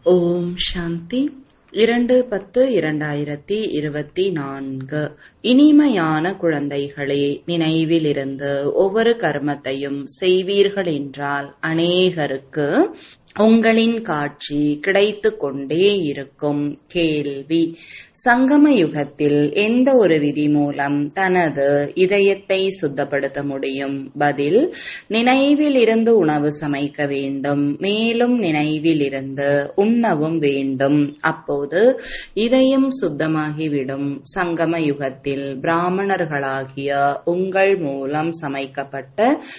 ஓம் சாந்தி இரண்டு பத்து இரண்டாயிரத்தி இருபத்தி நான்கு இனிமையான குழந்தைகளே நினைவிலிருந்து ஒவ்வொரு கர்மத்தையும் செய்வீர்கள் என்றால் அநேகருக்கு உங்களின் காட்சி கிடைத்து கொண்டே இருக்கும் கேள்வி சங்கம யுகத்தில் எந்த ஒரு விதி மூலம் தனது இதயத்தை சுத்தப்படுத்த முடியும் பதில் நினைவில் இருந்து உணவு சமைக்க வேண்டும் மேலும் நினைவில் இருந்து உண்ணவும் வேண்டும் அப்போது இதயம் சுத்தமாகிவிடும் சங்கம யுகத்தில் பிராமணர்களாகிய உங்கள் மூலம் சமைக்கப்பட்ட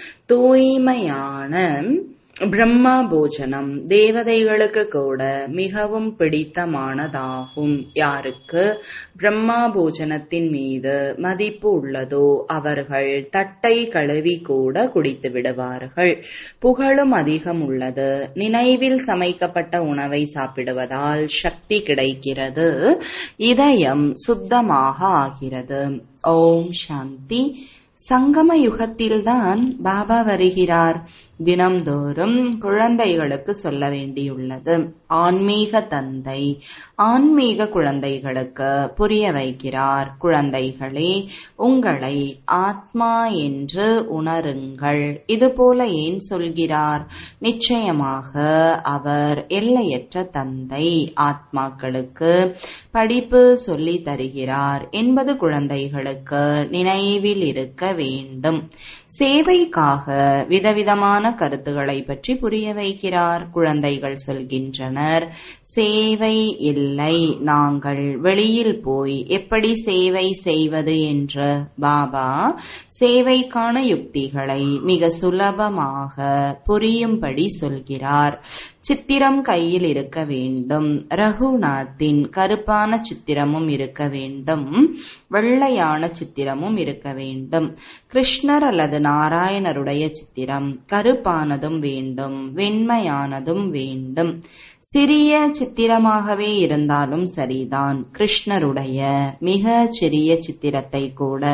தூய்மையான பிரம்மா போஜனம் தேவதைகளுக்கு கூட மிகவும் பிடித்தமானதாகும் யாருக்கு பிரம்மா போஜனத்தின் மீது மதிப்பு உள்ளதோ அவர்கள் தட்டை கழுவி கூட குடித்து விடுவார்கள் புகழும் அதிகம் உள்ளது நினைவில் சமைக்கப்பட்ட உணவை சாப்பிடுவதால் சக்தி கிடைக்கிறது இதயம் சுத்தமாக ஆகிறது ஓம் சாந்தி சங்கம யுகத்தில்தான் பாபா வருகிறார் தினம்தோறும் குழந்தைகளுக்கு சொல்ல வேண்டியுள்ளது ஆன்மீக தந்தை ஆன்மீக குழந்தைகளுக்கு புரிய வைக்கிறார் குழந்தைகளே உங்களை ஆத்மா என்று உணருங்கள் இதுபோல ஏன் சொல்கிறார் நிச்சயமாக அவர் எல்லையற்ற தந்தை ஆத்மாக்களுக்கு படிப்பு சொல்லி தருகிறார் என்பது குழந்தைகளுக்கு நினைவில் இருக்க வேண்டும் சேவைக்காக விதவிதமான கருத்துக்களை பற்றி புரிய வைக்கிறார் குழந்தைகள் சொல்கின்றனர் சேவை இல்லை நாங்கள் வெளியில் போய் எப்படி சேவை செய்வது என்று பாபா சேவைக்கான யுக்திகளை மிக சுலபமாக புரியும்படி சொல்கிறார் சித்திரம் கையில் இருக்க வேண்டும் ரகுநாத்தின் கருப்பான சித்திரமும் இருக்க வேண்டும் வெள்ளையான சித்திரமும் இருக்க வேண்டும் கிருஷ்ணர் அல்லது நாராயணருடைய சித்திரம் கருப்பானதும் வேண்டும் வெண்மையானதும் வேண்டும் சிறிய சித்திரமாகவே இருந்தாலும் சரிதான் கிருஷ்ணருடைய மிக சிறிய சித்திரத்தை கூட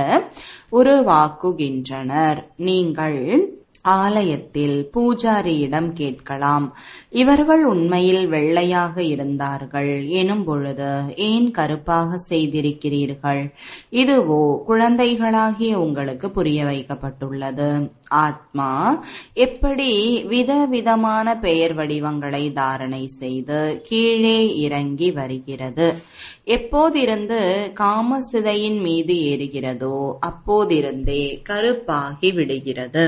உருவாக்குகின்றனர் நீங்கள் ஆலயத்தில் பூஜாரியிடம் கேட்கலாம் இவர்கள் உண்மையில் வெள்ளையாக இருந்தார்கள் எனும் பொழுது ஏன் கருப்பாக செய்திருக்கிறீர்கள் இதுவோ குழந்தைகளாகிய உங்களுக்கு புரிய வைக்கப்பட்டுள்ளது ஆத்மா எப்படி விதவிதமான பெயர் வடிவங்களை தாரணை செய்து கீழே இறங்கி வருகிறது எப்போதிருந்து காமசிதையின் மீது ஏறுகிறதோ அப்போதிருந்தே கருப்பாகி விடுகிறது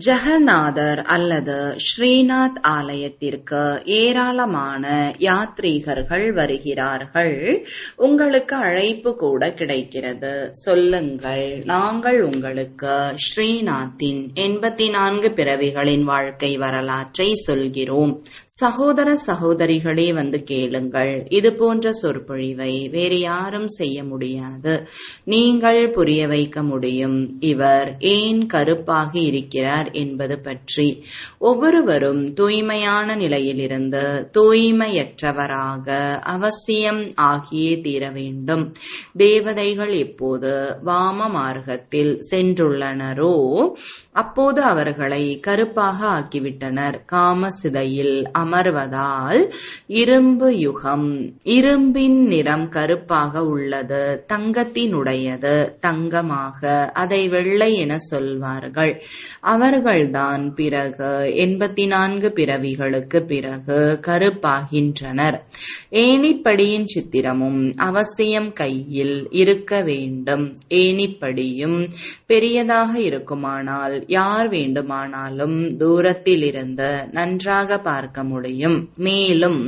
ஜெகநாதர் அல்லது ஸ்ரீநாத் ஆலயத்திற்கு ஏராளமான யாத்ரீகர்கள் வருகிறார்கள் உங்களுக்கு அழைப்பு கூட கிடைக்கிறது சொல்லுங்கள் நாங்கள் உங்களுக்கு ஸ்ரீநாத்தின் எண்பத்தி நான்கு பிறவிகளின் வாழ்க்கை வரலாற்றை சொல்கிறோம் சகோதர சகோதரிகளே வந்து கேளுங்கள் இது போன்ற சொற்பொழிவை வேறு யாரும் செய்ய முடியாது நீங்கள் புரிய வைக்க முடியும் இவர் ஏன் கருப்பாகி இருக்கிறார் என்பது பற்றி ஒவ்வொருவரும் தூய்மையான நிலையிலிருந்து தூய்மையற்றவராக அவசியம் ஆகியே தீர வேண்டும் தேவதைகள் எப்போது வாம மார்க்கத்தில் சென்றுள்ளனரோ அப்போது அவர்களை கருப்பாக ஆக்கிவிட்டனர் காமசிதையில் அமர்வதால் இரும்பு யுகம் இரும்பின் நிறம் கருப்பாக உள்ளது தங்கத்தினுடையது தங்கமாக அதை வெள்ளை என சொல்வார்கள் அவர்கள்தான் பிறகு எண்பத்தி நான்கு பிறவிகளுக்கு பிறகு கருப்பாகின்றனர் ஏணிப்படியின் சித்திரமும் அவசியம் கையில் இருக்க வேண்டும் ஏணிப்படியும் பெரியதாக இருக்குமானால் யார் வேண்டுமானாலும் தூரத்தில் இருந்து நன்றாக பார்க்க முடியும் மேலும்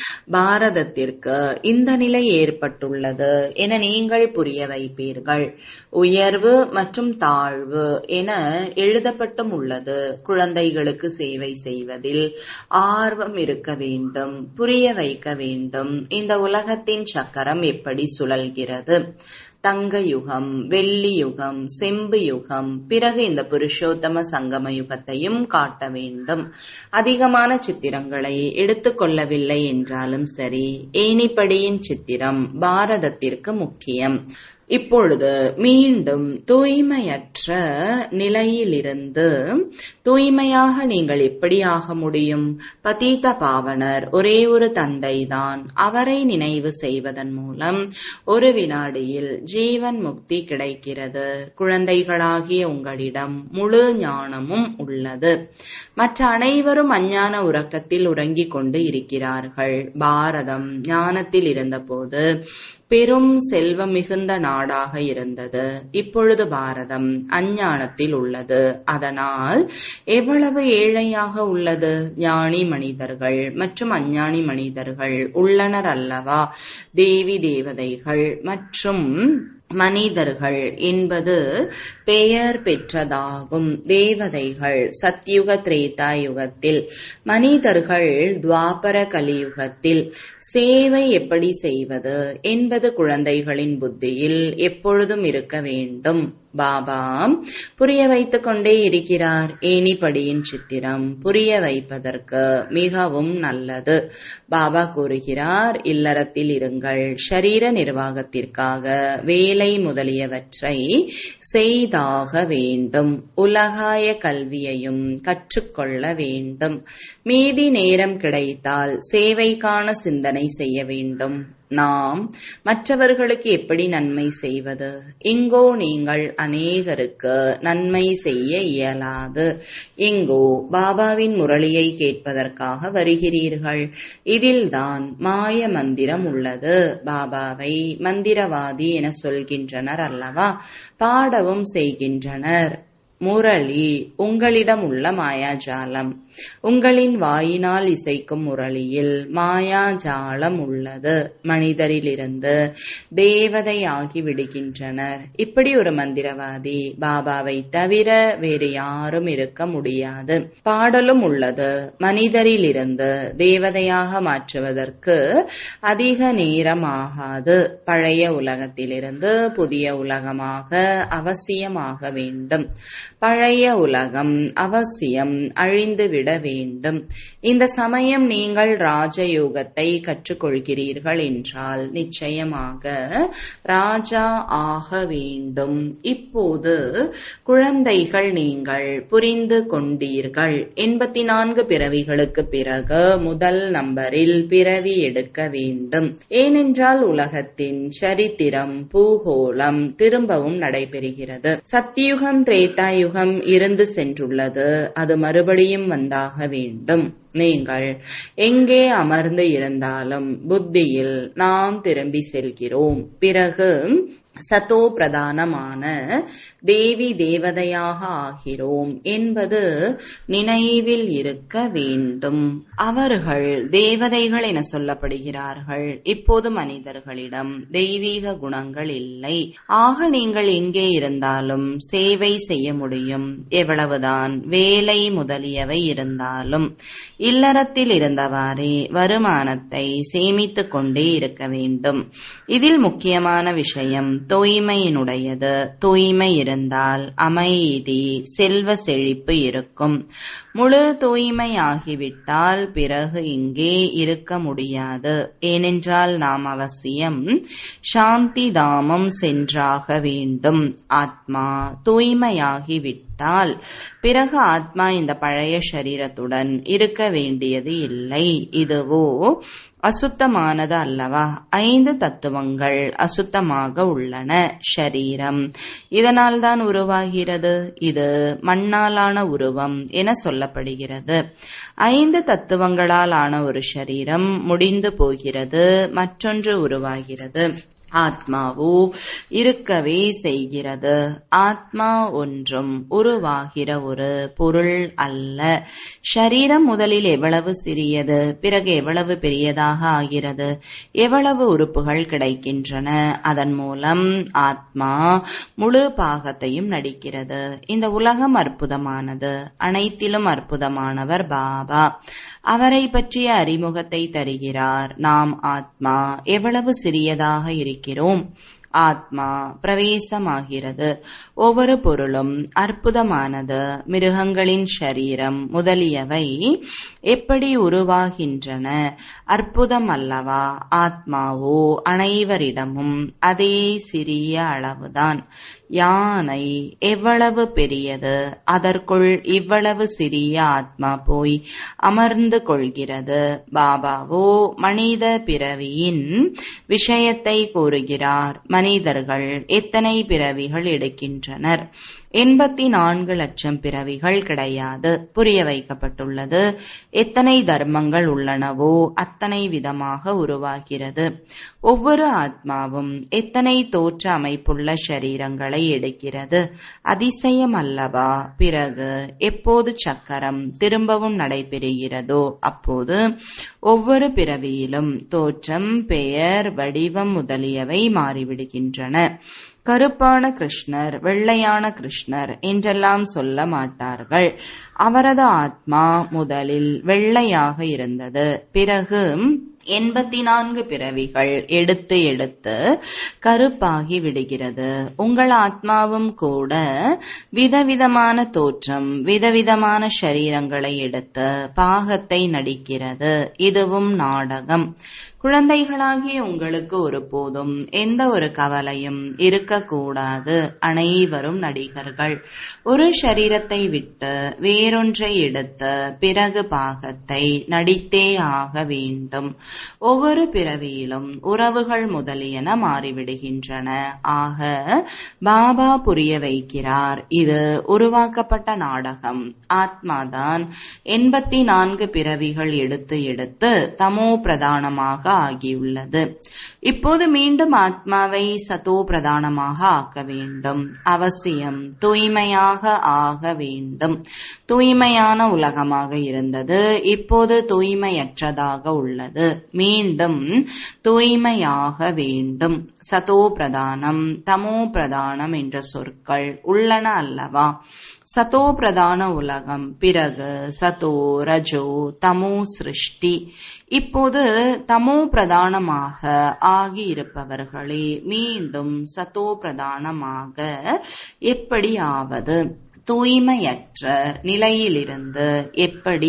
பாரதத்திற்கு இந்த நிலை ஏற்பட்டுள்ளது என நீங்கள் புரிய வைப்பீர்கள் உயர்வு மற்றும் தாழ்வு என எழுதப்பட்டும் உள்ளது குழந்தைகளுக்கு சேவை செய்வதில் ஆர்வம் இருக்க வேண்டும் புரிய வைக்க வேண்டும் இந்த உலகத்தின் சக்கரம் எப்படி சுழல்கிறது தங்க யுகம் வெள்ளி யுகம் செம்பு யுகம் பிறகு இந்த புருஷோத்தம சங்கம யுகத்தையும் காட்ட வேண்டும் அதிகமான சித்திரங்களை எடுத்துக்கொள்ளவில்லை என்றாலும் சரி ஏனிப்படியின் சித்திரம் பாரதத்திற்கு முக்கியம் இப்பொழுது மீண்டும் தூய்மையற்ற நிலையிலிருந்து தூய்மையாக நீங்கள் எப்படி ஆக முடியும் பதீத பாவனர் ஒரே ஒரு தந்தைதான் அவரை நினைவு செய்வதன் மூலம் ஒரு வினாடியில் ஜீவன் முக்தி கிடைக்கிறது குழந்தைகளாகிய உங்களிடம் முழு ஞானமும் உள்ளது மற்ற அனைவரும் அஞ்ஞான உறக்கத்தில் உறங்கிக் கொண்டு இருக்கிறார்கள் பாரதம் ஞானத்தில் இருந்தபோது பெரும் செல்வம் மிகுந்த நாடாக இருந்தது இப்பொழுது பாரதம் அஞ்ஞானத்தில் உள்ளது அதனால் எவ்வளவு ஏழையாக உள்ளது ஞானி மனிதர்கள் மற்றும் அஞ்ஞானி மனிதர்கள் உள்ளனர் அல்லவா தேவி தேவதைகள் மற்றும் மனிதர்கள் என்பது பெயர் பெற்றதாகும் தேவதைகள் சத்யுக திரேதா யுகத்தில் மனிதர்கள் துவாபர கலியுகத்தில் சேவை எப்படி செய்வது என்பது குழந்தைகளின் புத்தியில் எப்பொழுதும் இருக்க வேண்டும் பாபா புரிய வைத்துக் கொண்டே இருக்கிறார் ஏணிப்படியின் சித்திரம் புரிய வைப்பதற்கு மிகவும் நல்லது பாபா கூறுகிறார் இல்லறத்தில் இருங்கள் ஷரீர நிர்வாகத்திற்காக வேலை முதலியவற்றை செய்தாக வேண்டும் உலகாய கல்வியையும் கற்றுக்கொள்ள வேண்டும் மீதி நேரம் கிடைத்தால் சேவைக்கான சிந்தனை செய்ய வேண்டும் நாம் மற்றவர்களுக்கு எப்படி நன்மை செய்வது இங்கோ நீங்கள் அநேகருக்கு நன்மை செய்ய இயலாது இங்கோ பாபாவின் முரளியை கேட்பதற்காக வருகிறீர்கள் இதில்தான் மாய மந்திரம் உள்ளது பாபாவை மந்திரவாதி என சொல்கின்றனர் அல்லவா பாடவும் செய்கின்றனர் முரளி உங்களிடம் உள்ள மாயாஜாலம் உங்களின் வாயினால் இசைக்கும் முரளியில் மாயாஜாலம் உள்ளது மனிதரிலிருந்து தேவதையாகி விடுகின்றனர் இப்படி ஒரு மந்திரவாதி பாபாவை தவிர வேறு யாரும் இருக்க முடியாது பாடலும் உள்ளது மனிதரிலிருந்து தேவதையாக மாற்றுவதற்கு அதிக நேரம் ஆகாது பழைய உலகத்திலிருந்து புதிய உலகமாக அவசியமாக வேண்டும் பழைய உலகம் அவசியம் அழிந்துவிட வேண்டும் இந்த சமயம் நீங்கள் ராஜயோகத்தை கற்றுக்கொள்கிறீர்கள் என்றால் நிச்சயமாக ராஜா ஆக வேண்டும் இப்போது குழந்தைகள் நீங்கள் புரிந்து கொண்டீர்கள் எண்பத்தி நான்கு பிறவிகளுக்கு பிறகு முதல் நம்பரில் பிறவி எடுக்க வேண்டும் ஏனென்றால் உலகத்தின் சரித்திரம் பூகோளம் திரும்பவும் நடைபெறுகிறது சத்தியுகம் திரேதாயுகம் இருந்து சென்றுள்ளது அது மறுபடியும் வந்தாக வேண்டும் நீங்கள் எங்கே அமர்ந்து இருந்தாலும் புத்தியில் நாம் திரும்பி செல்கிறோம் பிறகு சதோ பிரதானமான தேவி தேவதையாக ஆகிறோம் என்பது நினைவில் இருக்க வேண்டும் அவர்கள் தேவதைகள் என சொல்லப்படுகிறார்கள் இப்போது மனிதர்களிடம் தெய்வீக குணங்கள் இல்லை ஆக நீங்கள் எங்கே இருந்தாலும் சேவை செய்ய முடியும் எவ்வளவுதான் வேலை முதலியவை இருந்தாலும் இல்லறத்தில் இருந்தவாறே வருமானத்தை சேமித்துக் கொண்டே இருக்க வேண்டும் இதில் முக்கியமான விஷயம் தூய்மையினுடையது தூய்மை இருந்தால் அமைதி செல்வ செழிப்பு இருக்கும் முழு தூய்மையாகிவிட்டால் பிறகு இங்கே இருக்க முடியாது ஏனென்றால் நாம் அவசியம் சாந்தி தாமம் சென்றாக வேண்டும் ஆத்மா தூய்மையாகிவிட்டால் பிறகு ஆத்மா இந்த பழைய சரீரத்துடன் இருக்க வேண்டியது இல்லை இதுவோ அசுத்தமானது அல்லவா ஐந்து தத்துவங்கள் அசுத்தமாக உள்ளன ஷரீரம் இதனால் தான் உருவாகிறது இது மண்ணாலான உருவம் என சொல்லப்படுகிறது ஐந்து தத்துவங்களால் ஆன ஒரு ஷரீரம் முடிந்து போகிறது மற்றொன்று உருவாகிறது ஆத்மாவோ இருக்கவே செய்கிறது ஆத்மா ஒன்றும் உருவாகிற ஒரு பொருள் அல்ல ஷரீரம் முதலில் எவ்வளவு சிறியது பிறகு எவ்வளவு பெரியதாக ஆகிறது எவ்வளவு உறுப்புகள் கிடைக்கின்றன அதன் மூலம் ஆத்மா முழு பாகத்தையும் நடிக்கிறது இந்த உலகம் அற்புதமானது அனைத்திலும் அற்புதமானவர் பாபா அவரை பற்றிய அறிமுகத்தை தருகிறார் நாம் ஆத்மா எவ்வளவு சிறியதாக இருக்கிறோம் ஆத்மா பிரவேசமாகிறது ஒவ்வொரு பொருளும் அற்புதமானது மிருகங்களின் சரீரம் முதலியவை எப்படி உருவாகின்றன அற்புதம் அல்லவா ஆத்மாவோ அனைவரிடமும் அதே சிறிய அளவுதான் யானை எவ்வளவு பெரியது அதற்குள் இவ்வளவு சிறிய ஆத்மா போய் அமர்ந்து கொள்கிறது பாபாவோ மனித பிறவியின் விஷயத்தை கூறுகிறார் மனிதர்கள் எத்தனை பிறவிகள் எடுக்கின்றனர் எண்பத்தி நான்கு லட்சம் பிறவிகள் கிடையாது புரிய வைக்கப்பட்டுள்ளது எத்தனை தர்மங்கள் உள்ளனவோ அத்தனை விதமாக உருவாகிறது ஒவ்வொரு ஆத்மாவும் எத்தனை தோற்ற அமைப்புள்ள சரீரங்களை எடுக்கிறது அதிசயம் அல்லவா பிறகு எப்போது சக்கரம் திரும்பவும் நடைபெறுகிறதோ அப்போது ஒவ்வொரு பிறவியிலும் தோற்றம் பெயர் வடிவம் முதலியவை மாறிவிடுகின்றன கருப்பான கிருஷ்ணர் வெள்ளையான கிருஷ்ணர் என்றெல்லாம் சொல்ல மாட்டார்கள் அவரது ஆத்மா முதலில் வெள்ளையாக இருந்தது பிறகு எண்பத்தி நான்கு பிறவிகள் எடுத்து எடுத்து கருப்பாகி விடுகிறது உங்கள் ஆத்மாவும் கூட விதவிதமான தோற்றம் விதவிதமான சரீரங்களை எடுத்து பாகத்தை நடிக்கிறது இதுவும் நாடகம் குழந்தைகளாகிய உங்களுக்கு ஒருபோதும் எந்த ஒரு கவலையும் இருக்கக்கூடாது அனைவரும் நடிகர்கள் ஒரு சரீரத்தை விட்டு வேறொன்றை எடுத்து பிறகு பாகத்தை நடித்தே ஆக வேண்டும் ஒவ்வொரு பிறவியிலும் உறவுகள் முதலியன மாறிவிடுகின்றன ஆக பாபா புரிய வைக்கிறார் இது உருவாக்கப்பட்ட நாடகம் ஆத்மாதான் எண்பத்தி நான்கு பிறவிகள் எடுத்து எடுத்து தமோ பிரதானமாக ஆகியுள்ளது இப்போது மீண்டும் ஆத்மாவை சதோ பிரதானமாக ஆக்க வேண்டும் அவசியம் தூய்மையாக ஆக வேண்டும் தூய்மையான உலகமாக இருந்தது இப்போது தூய்மையற்றதாக உள்ளது மீண்டும் தூய்மையாக வேண்டும் சதோ பிரதானம் தமோ பிரதானம் என்ற சொற்கள் உள்ளன அல்லவா சதோ பிரதான உலகம் பிறகு சதோ ரஜோ தமோ சிருஷ்டி இப்போது தமோ பிரதானமாக ஆகி இருப்பவர்களே மீண்டும் சதோ பிரதானமாக எப்படி ஆவது தூய்மையற்ற நிலையிலிருந்து எப்படி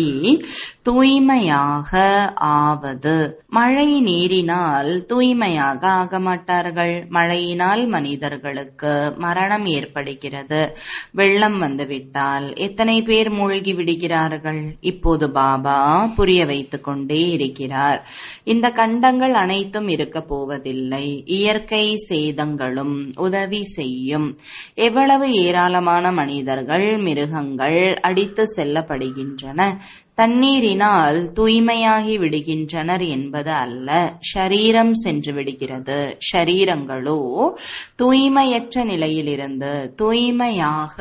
தூய்மையாக ஆவது மழை நீரினால் தூய்மையாக ஆக மாட்டார்கள் மழையினால் மனிதர்களுக்கு மரணம் ஏற்படுகிறது வெள்ளம் வந்துவிட்டால் எத்தனை பேர் மூழ்கி விடுகிறார்கள் இப்போது பாபா புரிய வைத்துக் கொண்டே இருக்கிறார் இந்த கண்டங்கள் அனைத்தும் இருக்க போவதில்லை இயற்கை சேதங்களும் உதவி செய்யும் எவ்வளவு ஏராளமான மனிதர்கள் மிருகங்கள் அடித்து செல்லப்படுகின்றன தண்ணீரினால் தூய்மையாகி விடுகின்றனர் என்பது அல்ல ஷரீரம் சென்று விடுகிறது ஷரீரங்களோ தூய்மையற்ற நிலையிலிருந்து தூய்மையாக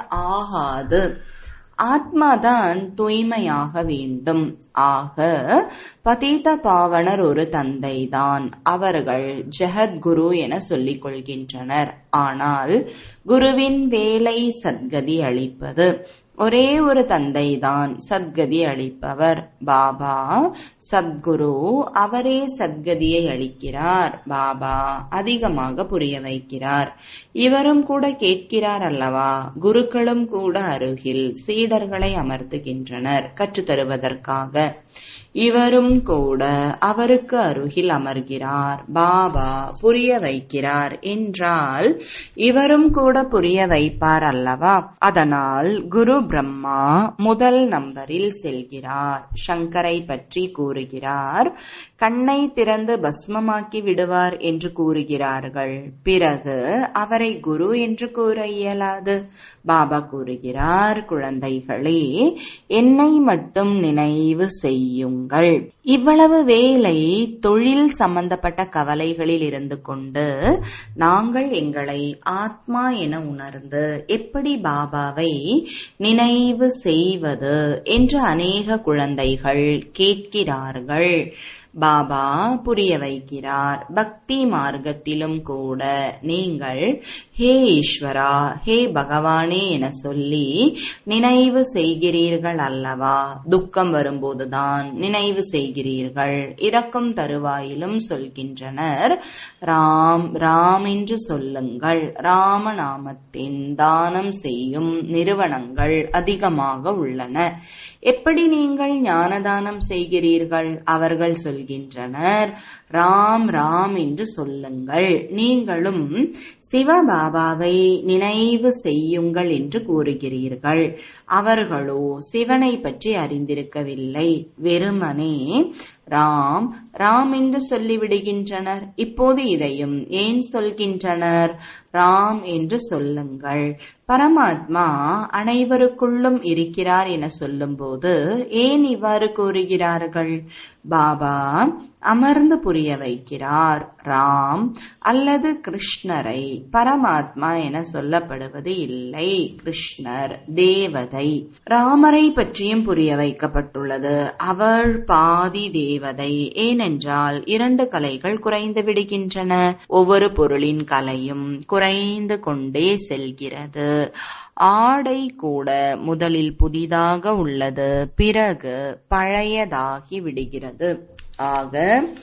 ஆகாது ஆத்மாதான் தூய்மையாக வேண்டும் ஆக பதீத பாவனர் ஒரு தந்தைதான் அவர்கள் ஜெகத்குரு என சொல்லிக் கொள்கின்றனர் ஆனால் குருவின் வேலை சத்கதி அளிப்பது ஒரே ஒரு தந்தைதான் சத்கதி அளிப்பவர் பாபா சத்குரு அவரே சத்கதியை அளிக்கிறார் பாபா அதிகமாக புரிய வைக்கிறார் இவரும் கூட கேட்கிறார் அல்லவா குருக்களும் கூட அருகில் சீடர்களை அமர்த்துகின்றனர் கற்றுத்தருவதற்காக இவரும் கூட அவருக்கு அருகில் அமர்கிறார் பாபா புரிய வைக்கிறார் என்றால் இவரும் கூட புரிய வைப்பார் அல்லவா அதனால் குரு பிரம்மா முதல் நம்பரில் செல்கிறார் சங்கரை பற்றி கூறுகிறார் கண்ணை திறந்து பஸ்மமாக்கி விடுவார் என்று கூறுகிறார்கள் பிறகு அவரை குரு என்று கூற இயலாது பாபா கூறுகிறார் குழந்தைகளே என்னை மட்டும் நினைவு செய்யுங்கள் இவ்வளவு வேலை தொழில் சம்பந்தப்பட்ட கவலைகளில் இருந்து கொண்டு நாங்கள் எங்களை ஆத்மா என உணர்ந்து எப்படி பாபாவை நினைவு செய்வது என்று அநேக குழந்தைகள் கேட்கிறார்கள் பாபா புரிய வைக்கிறார் பக்தி மார்க்கத்திலும் கூட நீங்கள் ஹே ஈஸ்வரா ஹே பகவானே என சொல்லி நினைவு செய்கிறீர்கள் அல்லவா துக்கம் வரும்போதுதான் நினைவு செய்கிறீர்கள் இறக்கும் தருவாயிலும் சொல்கின்றனர் ராம் ராம் என்று சொல்லுங்கள் ராமநாமத்தின் தானம் செய்யும் நிறுவனங்கள் அதிகமாக உள்ளன எப்படி நீங்கள் ஞானதானம் செய்கிறீர்கள் அவர்கள் சொல்கின்றனர் ராம் ராம் என்று சொல்லுங்கள் நீங்களும் சிவபாபாவை நினைவு செய்யுங்கள் என்று கூறுகிறீர்கள் அவர்களோ சிவனை பற்றி அறிந்திருக்கவில்லை வெறுமனே ராம் ராம் என்று சொல்லிவிடுகின்றனர் இப்போது இதையும் ஏன் சொல்கின்றனர் ராம் என்று சொல்லுங்கள் பரமாத்மா அனைவருக்குள்ளும் இருக்கிறார் என சொல்லும்போது ஏன் இவ்வாறு கூறுகிறார்கள் பாபா அமர்ந்து புரிய வைக்கிறார் ராம் அல்லது கிருஷ்ணரை பரமாத்மா என சொல்லப்படுவது இல்லை கிருஷ்ணர் தேவதை ராமரை பற்றியும் புரிய வைக்கப்பட்டுள்ளது அவள் பாதி தேவதை ஏனென்றால் இரண்டு கலைகள் குறைந்து விடுகின்றன ஒவ்வொரு பொருளின் கலையும் குறைந்து கொண்டே செல்கிறது ஆடை கூட முதலில் புதிதாக உள்ளது பிறகு பழையதாகி விடுகிறது ஆக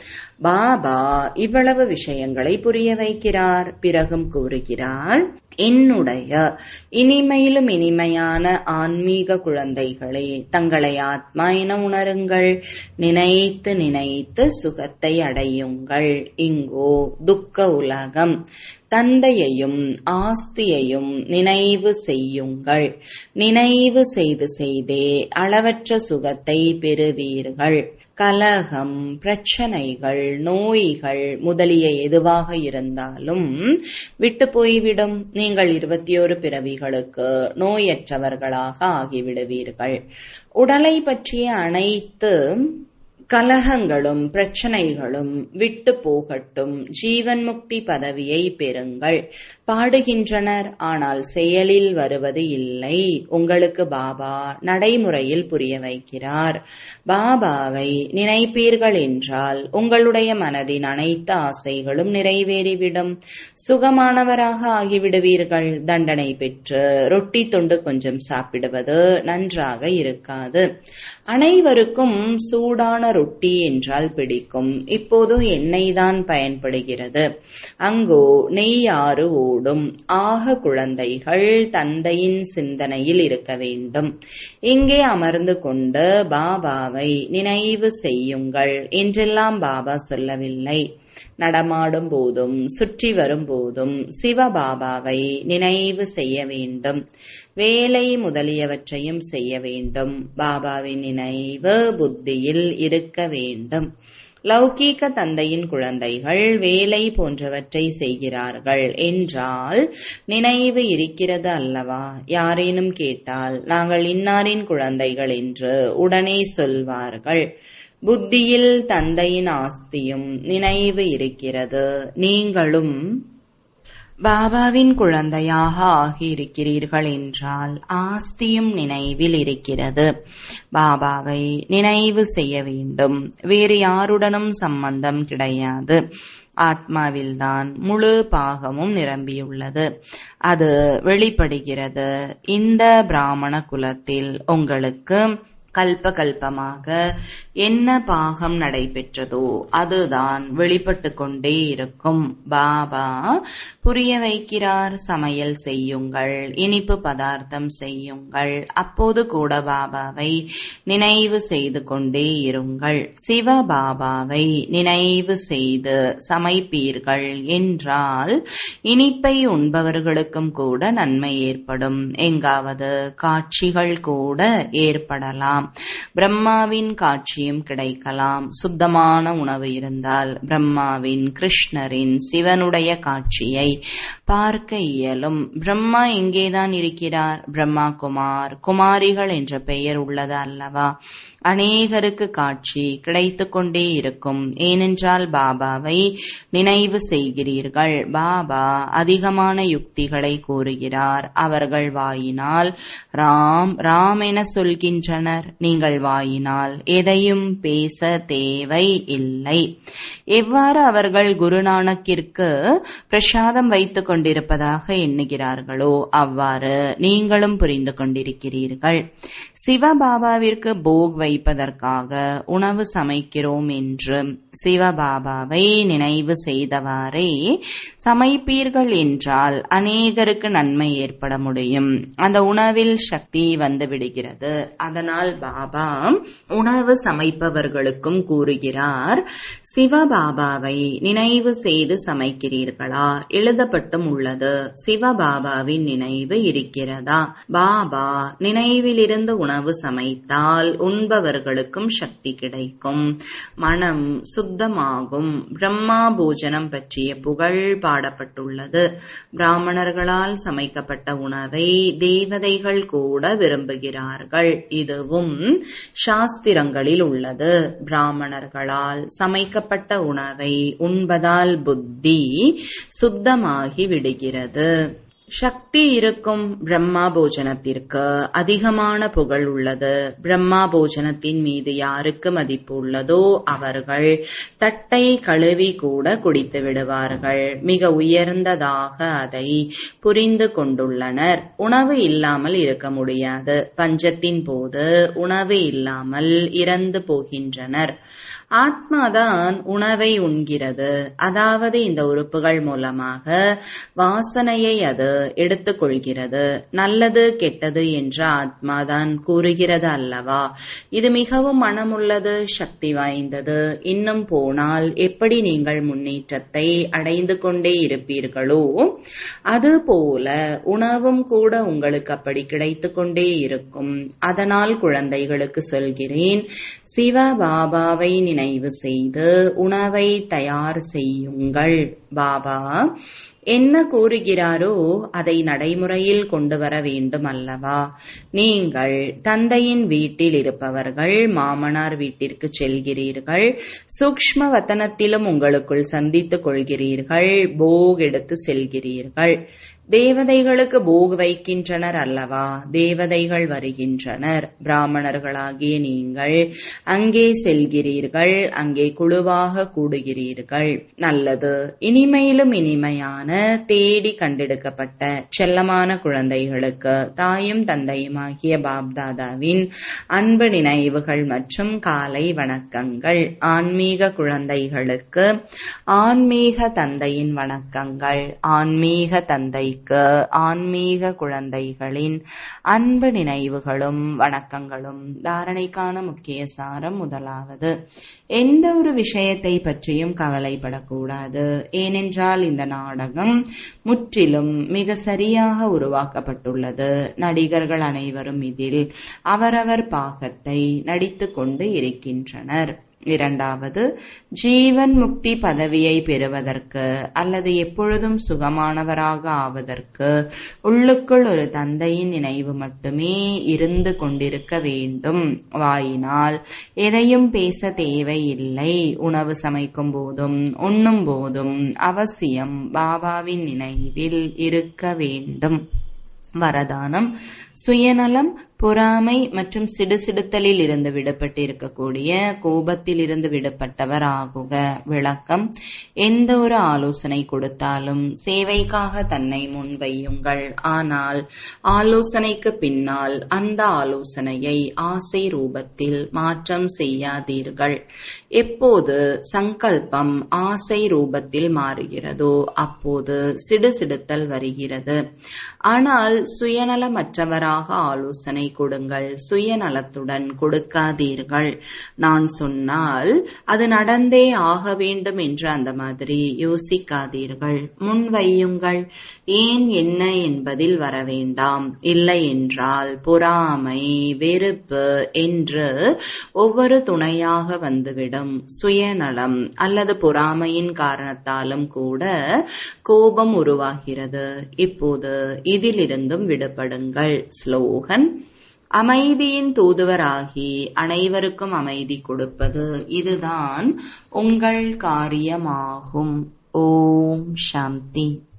பாபா இவ்வளவு விஷயங்களை புரிய வைக்கிறார் பிறகும் கூறுகிறார் என்னுடைய இனிமையிலும் இனிமையான ஆன்மீக குழந்தைகளே தங்களை ஆத்மா என உணருங்கள் நினைத்து நினைத்து சுகத்தை அடையுங்கள் இங்கோ துக்க உலகம் தந்தையையும் ஆஸ்தியையும் நினைவு செய்யுங்கள் நினைவு செய்து செய்தே அளவற்ற சுகத்தை பெறுவீர்கள் கலகம் பிரச்சனைகள் நோய்கள் முதலிய எதுவாக இருந்தாலும் விட்டு போய்விடும் நீங்கள் இருபத்தி ஒரு பிறவிகளுக்கு நோயற்றவர்களாக ஆகிவிடுவீர்கள் உடலை பற்றிய அனைத்து கலகங்களும் பிரச்சனைகளும் விட்டு போகட்டும் ஜீவன் முக்தி பதவியை பெறுங்கள் பாடுகின்றனர் ஆனால் செயலில் வருவது இல்லை உங்களுக்கு பாபா நடைமுறையில் புரிய வைக்கிறார் பாபாவை நினைப்பீர்கள் என்றால் உங்களுடைய மனதின் அனைத்து ஆசைகளும் நிறைவேறிவிடும் சுகமானவராக ஆகிவிடுவீர்கள் தண்டனை பெற்று ரொட்டி தொண்டு கொஞ்சம் சாப்பிடுவது நன்றாக இருக்காது அனைவருக்கும் சூடான ரொட்டி என்றால் பிடிக்கும் இப்போது எண்ணெய் தான் பயன்படுகிறது அங்கோ நெய் ஆறு ஓடும் ஆக குழந்தைகள் தந்தையின் சிந்தனையில் இருக்க வேண்டும் இங்கே அமர்ந்து கொண்டு பாபாவை நினைவு செய்யுங்கள் என்றெல்லாம் பாபா சொல்லவில்லை நடமாடும் போதும் சுற்றி வரும் போதும் சிவபாபாவை நினைவு செய்ய வேண்டும் வேலை முதலியவற்றையும் செய்ய வேண்டும் பாபாவின் நினைவு புத்தியில் இருக்க வேண்டும் லௌகீக தந்தையின் குழந்தைகள் வேலை போன்றவற்றை செய்கிறார்கள் என்றால் நினைவு இருக்கிறது அல்லவா யாரேனும் கேட்டால் நாங்கள் இன்னாரின் குழந்தைகள் என்று உடனே சொல்வார்கள் புத்தியில் தந்தையின் ஆஸ்தியும் நினைவு இருக்கிறது நீங்களும் பாபாவின் குழந்தையாக ஆகியிருக்கிறீர்கள் என்றால் ஆஸ்தியும் நினைவில் இருக்கிறது பாபாவை நினைவு செய்ய வேண்டும் வேறு யாருடனும் சம்பந்தம் கிடையாது ஆத்மாவில்தான் முழு பாகமும் நிரம்பியுள்ளது அது வெளிப்படுகிறது இந்த பிராமண குலத்தில் உங்களுக்கு கல்ப கல்பமாக என்ன பாகம் நடைபெற்றதோ அதுதான் வெளிப்பட்டு கொண்டே இருக்கும் பாபா புரிய வைக்கிறார் சமையல் செய்யுங்கள் இனிப்பு பதார்த்தம் செய்யுங்கள் அப்போது கூட பாபாவை நினைவு செய்து கொண்டே இருங்கள் சிவ பாபாவை நினைவு செய்து சமைப்பீர்கள் என்றால் இனிப்பை உண்பவர்களுக்கும் கூட நன்மை ஏற்படும் எங்காவது காட்சிகள் கூட ஏற்படலாம் பிரம்மாவின் காட்சியும் கிடைக்கலாம் சுத்தமான உணவு இருந்தால் பிரம்மாவின் கிருஷ்ணரின் சிவனுடைய காட்சியை பார்க்க இயலும் பிரம்மா எங்கேதான் இருக்கிறார் பிரம்மா குமார் குமாரிகள் என்ற பெயர் உள்ளது அல்லவா அநேகருக்கு காட்சி கிடைத்து கொண்டே இருக்கும் ஏனென்றால் பாபாவை நினைவு செய்கிறீர்கள் பாபா அதிகமான யுக்திகளை கூறுகிறார் அவர்கள் வாயினால் ராம் ராம் என சொல்கின்றனர் நீங்கள் வாயினால் எதையும் பேச தேவை இல்லை எவ்வாறு அவர்கள் குருநானக்கிற்கு பிரசாதம் வைத்துக் கொண்டிருப்பதாக எண்ணுகிறார்களோ அவ்வாறு நீங்களும் புரிந்து கொண்டிருக்கிறீர்கள் சிவபாபாவிற்கு போக் வைப்பதற்காக உணவு சமைக்கிறோம் என்று சிவபாபாவை நினைவு செய்தவாறே சமைப்பீர்கள் என்றால் அநேகருக்கு நன்மை ஏற்பட முடியும் அந்த உணவில் சக்தி வந்து விடுகிறது அதனால் பாபா உணவு சமைப்பவர்களுக்கும் கூறுகிறார் சிவபாபாவை நினைவு செய்து சமைக்கிறீர்களா எழுதப்பட்டும் உள்ளது சிவபாபாவின் நினைவு இருக்கிறதா பாபா நினைவிலிருந்து உணவு சமைத்தால் உண்பவர்களுக்கும் சக்தி கிடைக்கும் மனம் சுத்தமாகும் பிரம்மா போஜனம் பற்றிய புகழ் பாடப்பட்டுள்ளது பிராமணர்களால் சமைக்கப்பட்ட உணவை தேவதைகள் கூட விரும்புகிறார்கள் இதுவும் சாஸ்திரங்களில் உள்ளது பிராமணர்களால் சமைக்கப்பட்ட உணவை உண்பதால் புத்தி சுத்தமாகி விடுகிறது சக்தி இருக்கும் பிரம்மா போஜனத்திற்கு அதிகமான புகழ் உள்ளது பிரம்மா போஜனத்தின் மீது யாருக்கு மதிப்பு உள்ளதோ அவர்கள் தட்டை கழுவி கூட குடித்து விடுவார்கள் மிக உயர்ந்ததாக அதை புரிந்து கொண்டுள்ளனர் உணவு இல்லாமல் இருக்க முடியாது பஞ்சத்தின் போது உணவு இல்லாமல் இறந்து போகின்றனர் ஆத்மாதான் உணவை உண்கிறது அதாவது இந்த உறுப்புகள் மூலமாக வாசனையை அது எடுத்துக்கொள்கிறது நல்லது கெட்டது என்று ஆத்மாதான் கூறுகிறது அல்லவா இது மிகவும் மனமுள்ளது சக்தி வாய்ந்தது இன்னும் போனால் எப்படி நீங்கள் முன்னேற்றத்தை அடைந்து கொண்டே இருப்பீர்களோ அதுபோல உணவும் கூட உங்களுக்கு அப்படி கிடைத்து கொண்டே இருக்கும் அதனால் குழந்தைகளுக்கு சொல்கிறேன் சிவ பாபாவை நினைவு செய்து உணவை தயார் செய்யுங்கள் பாபா என்ன கூறுகிறாரோ அதை நடைமுறையில் கொண்டு வர வேண்டும் அல்லவா நீங்கள் தந்தையின் வீட்டில் இருப்பவர்கள் மாமனார் வீட்டிற்கு செல்கிறீர்கள் சூக்ஷ்ம வத்தனத்திலும் உங்களுக்குள் சந்தித்துக் கொள்கிறீர்கள் போக் எடுத்து செல்கிறீர்கள் தேவதைகளுக்கு போக் வைக்கின்றனர் அல்லவா தேவதைகள் வருகின்றனர் பிராமணர்களாகிய நீங்கள் அங்கே செல்கிறீர்கள் அங்கே குழுவாக கூடுகிறீர்கள் நல்லது இனிமையிலும் இனிமையான தேடி கண்டெடுக்கப்பட்ட செல்லமான குழந்தைகளுக்கு தாயும் தந்தையுமாகிய பாப்தாதாவின் அன்பு நினைவுகள் மற்றும் காலை வணக்கங்கள் ஆன்மீக குழந்தைகளுக்கு ஆன்மீக தந்தையின் வணக்கங்கள் ஆன்மீக தந்தை குழந்தைக்கு ஆன்மீக குழந்தைகளின் அன்பு நினைவுகளும் வணக்கங்களும் தாரணைக்கான முக்கிய சாரம் முதலாவது எந்த ஒரு விஷயத்தை பற்றியும் கவலைப்படக்கூடாது ஏனென்றால் இந்த நாடகம் முற்றிலும் மிக சரியாக உருவாக்கப்பட்டுள்ளது நடிகர்கள் அனைவரும் இதில் அவரவர் பாகத்தை நடித்துக் கொண்டு இருக்கின்றனர் இரண்டாவது ஜீவன் முக்தி பதவியை பெறுவதற்கு அல்லது எப்பொழுதும் சுகமானவராக ஆவதற்கு உள்ளுக்குள் ஒரு தந்தையின் நினைவு மட்டுமே இருந்து கொண்டிருக்க வேண்டும் வாயினால் எதையும் பேச தேவையில்லை உணவு சமைக்கும் போதும் உண்ணும் போதும் அவசியம் பாபாவின் நினைவில் இருக்க வேண்டும் வரதானம் சுயநலம் பொறாமை மற்றும் சிடுசிடுத்தலில் இருந்து விடுபட்டு இருக்கக்கூடிய கோபத்தில் இருந்து விடுபட்டவர் ஆகுக விளக்கம் எந்த ஒரு ஆலோசனை கொடுத்தாலும் சேவைக்காக தன்னை முன்வையுங்கள் ஆனால் ஆலோசனைக்கு பின்னால் அந்த ஆலோசனையை ஆசை ரூபத்தில் மாற்றம் செய்யாதீர்கள் எப்போது சங்கல்பம் ஆசை ரூபத்தில் மாறுகிறதோ அப்போது சிடுசிடுத்தல் வருகிறது ஆனால் சுயநலமற்றவராக ஆலோசனை கொடுங்கள் சுயநலத்துடன் கொடுக்காதீர்கள் நான் சொன்னால் அது நடந்தே ஆக வேண்டும் என்று அந்த மாதிரி யோசிக்காதீர்கள் முன் வையுங்கள் ஏன் என்ன என்பதில் வர வேண்டாம் இல்லை என்றால் பொறாமை வெறுப்பு என்று ஒவ்வொரு துணையாக வந்துவிடும் சுயநலம் அல்லது பொறாமையின் காரணத்தாலும் கூட கோபம் உருவாகிறது இப்போது இதிலிருந்தும் விடுபடுங்கள் ஸ்லோகன் அமைதியின் தூதுவராகி அனைவருக்கும் அமைதி கொடுப்பது இதுதான் உங்கள் காரியமாகும் ஓம் சாந்தி